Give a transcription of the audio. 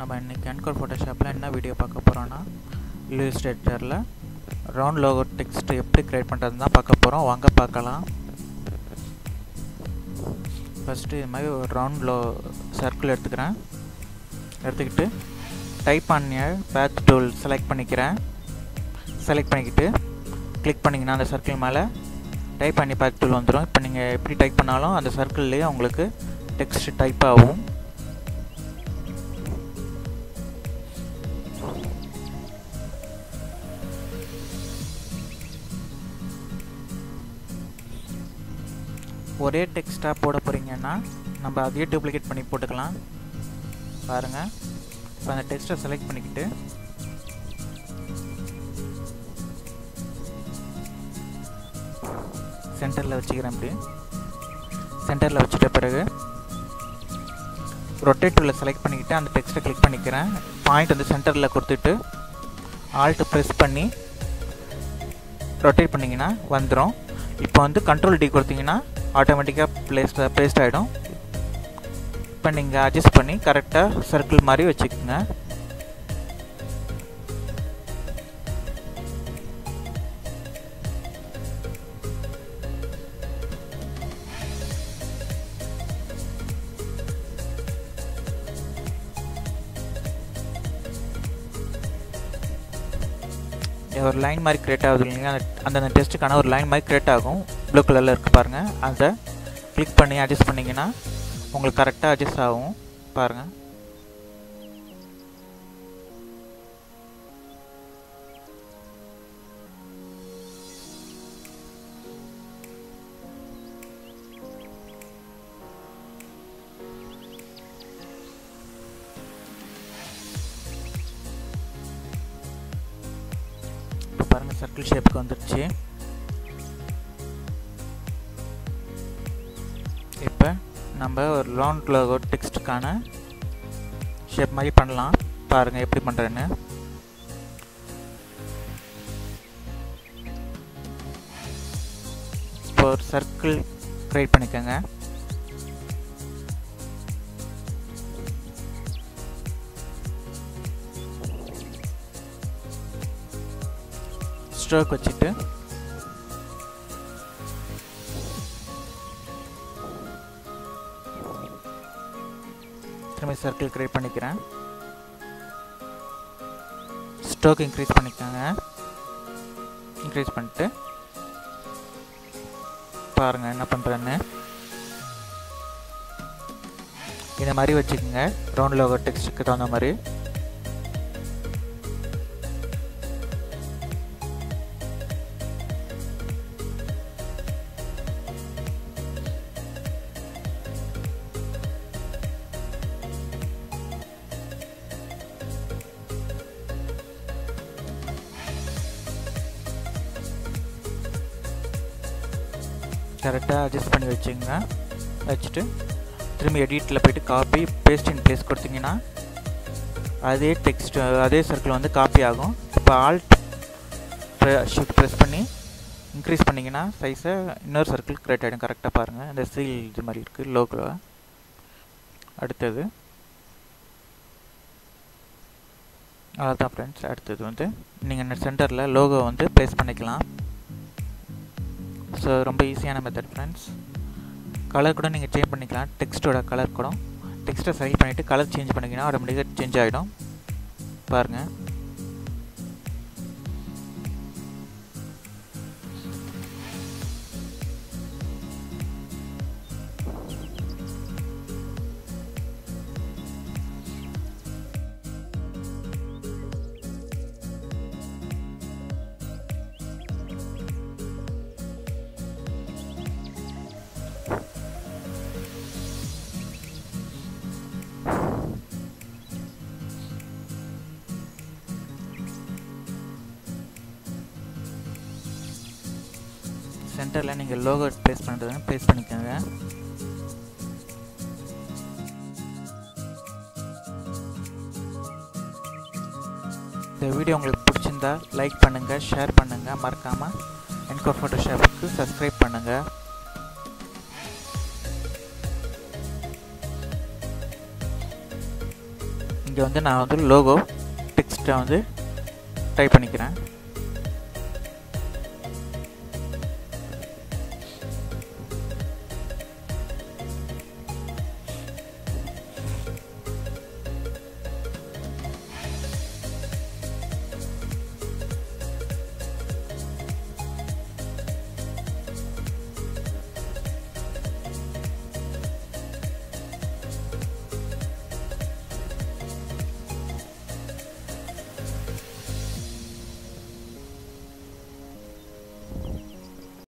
நம்ம இன்றைக்கி என்கோர் ஃபோட்டோஷாப்பில் என்ன வீடியோ பார்க்க போகிறோன்னா இல்லுஸ்ட்ரேட்டரில் ரவுண்ட் லோகோ டெக்ஸ்ட் எப்படி க்ரியேட் பண்ணுறதுன்னு தான் பார்க்க போகிறோம் வாங்க பார்க்கலாம் ஃபஸ்ட்டு இது மாதிரி ஒரு ரவுண்ட் லோ சர்க்கிள் எடுத்துக்கிறேன் எடுத்துக்கிட்டு டைப் பண்ணிய பேத் டூல் செலக்ட் பண்ணிக்கிறேன் செலக்ட் பண்ணிக்கிட்டு கிளிக் பண்ணிங்கன்னா அந்த சர்க்கிள் மேலே டைப் பண்ணி பேத் டூல் வந்துடும் இப்போ நீங்கள் எப்படி டைப் பண்ணாலும் அந்த சர்க்கிள்லேயே உங்களுக்கு டெக்ஸ்ட் டைப் ஆகும் ஒரே டெக்ஸ்ட்டாக போட போகிறீங்கன்னா நம்ம அதையே டூப்ளிகேட் பண்ணி போட்டுக்கலாம் பாருங்கள் இப்போ அந்த டெக்ஸ்ட்டை செலக்ட் பண்ணிக்கிட்டு சென்டரில் வச்சுக்கிறேன் இப்படி சென்டரில் வச்சுட்ட பிறகு ரொட்டேட் டூலில் செலக்ட் பண்ணிக்கிட்டு அந்த டெக்ஸ்ட்டை கிளிக் பண்ணிக்கிறேன் பாயிண்ட் வந்து சென்டரில் கொடுத்துட்டு ஆல்ட்டு ப்ரெஸ் பண்ணி ரொட்டேட் பண்ணிங்கன்னா வந்துடும் இப்போ வந்து கண்ட்ரோல் டி கொடுத்தீங்கன்னா ஆட்டோமேட்டிக்காக பிளேஸ் பேஸ்ட் ஆகிடும் இப்போ நீங்கள் அட்ஜஸ்ட் பண்ணி கரெக்டாக சர்க்கிள் மாதிரி வச்சுக்கோங்க ஒரு லைன் மாதிரி க்ரியேட் ஆகுது இல்லைங்களா அந்த அந்த டெஸ்ட்டுக்கான ஒரு லைன் மாதிரி க்ரியேட் ஆகும் ப்ளூ கலரில் இருக்குது பாருங்கள் அதை கிளிக் பண்ணி அட்ஜஸ்ட் பண்ணிங்கன்னா உங்களுக்கு கரெக்டாக அட்ஜஸ்ட் ஆகும் பாருங்கள் இப்போ பாருங்கள் சர்க்கிள் ஷேப்புக்கு வந்துடுச்சு இப்போ நம்ம ஒரு லோன் லோகோ டெக்ஸ்ட்டுக்கான ஷேப் மாதிரி பண்ணலாம் பாருங்கள் எப்படி பண்ணுறேன்னு இப்போ ஒரு சர்க்கிள் க்ரியேட் பண்ணிக்கோங்க ஸ்ட்ரோக் வச்சுட்டு திரும்பி சர்க்கிள் க்ரியேட் பண்ணிக்கிறேன் ஸ்ட்ரோக் இன்க்ரீஸ் பண்ணிக்கோங்க இன்க்ரீஸ் பண்ணிட்டு பாருங்கள் என்ன பண்ணுறேன்னு இந்த மாதிரி வச்சுக்கோங்க ரவுண்ட் லோகோ டெக்ஸ்ட்டுக்கு தகுந்த மாதிரி கரெக்டாக அட்ஜஸ்ட் பண்ணி வச்சுங்க வச்சுட்டு திரும்பி எடிட்டில் போய்ட்டு காப்பி பேஸ்ட் இன் பிளேஸ் கொடுத்தீங்கன்னா அதே டெக்ஸ்ட் அதே சர்க்கிள் வந்து காப்பி ஆகும் இப்போ ஆல்ட் ஷிஃப்ட் ப்ரெஸ் பண்ணி இன்க்ரீஸ் பண்ணிங்கன்னா சைஸை இன்னொரு சர்க்கிள் க்ரியேட் ஆகிடும் கரெக்டாக பாருங்கள் இந்த சீல் இது மாதிரி இருக்குது லோகோ அடுத்தது அவ்வளோதான் ஃப்ரெண்ட்ஸ் அடுத்தது வந்து நீங்கள் சென்டரில் லோகோ வந்து ப்ளேஸ் பண்ணிக்கலாம் ஸோ ரொம்ப ஈஸியான மெத்தட் ஃப்ரெண்ட்ஸ் கலர் கூட நீங்கள் சேஞ்ச் பண்ணிக்கலாம் டெக்ஸ்ட்டோட கலர் கூட டெக்ஸ்ட்டை செலக்ட் பண்ணிவிட்டு கலர் சேஞ்ச் பண்ணிங்கன்னா ஆட்டோமேட்டிக்காக சேஞ்ச் ஆகிடும் பாருங்கள் சென்டரில் நீங்கள் லோகோ ப்ளேஸ் பண்ணுறதுன்னு ப்ளேஸ் பண்ணிக்கோங்க இந்த வீடியோ உங்களுக்கு பிடிச்சிருந்தா லைக் பண்ணுங்கள் ஷேர் பண்ணுங்கள் மறக்காமல் என்கோ ஃபோட்டோஷாப்புக்கு சப்ஸ்கிரைப் பண்ணுங்கள் இங்கே வந்து நான் வந்து லோகோ டெக்ஸ்ட்டை வந்து டைப் பண்ணிக்கிறேன்